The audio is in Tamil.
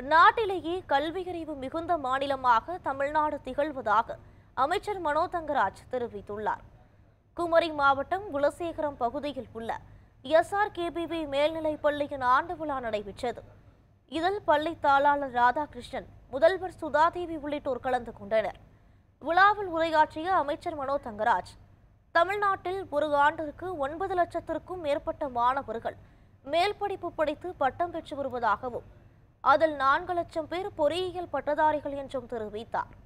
நாட்டிலேயே கல்வியறிவு மிகுந்த மாநிலமாக தமிழ்நாடு திகழ்வதாக அமைச்சர் மனோ தங்கராஜ் தெரிவித்துள்ளார் குமரி மாவட்டம் குலசேகரம் பகுதியில் உள்ள எஸ்ஆர்கேபிபி மேல்நிலைப் பள்ளியின் ஆண்டு விழா நடைபெற்றது இதில் பள்ளி தாளாளர் ராதாகிருஷ்ணன் முதல்வர் சுதாதேவி உள்ளிட்டோர் கலந்து கொண்டனர் விழாவில் உரையாற்றிய அமைச்சர் மனோ தங்கராஜ் தமிழ்நாட்டில் ஒரு ஆண்டிற்கு ஒன்பது லட்சத்திற்கும் மேற்பட்ட மாணவர்கள் மேல் படிப்பு படித்து பட்டம் பெற்று வருவதாகவும் அதில் நான்கு லட்சம் பேர் பொறியியல் பட்டதாரிகள் என்றும் தெரிவித்தார்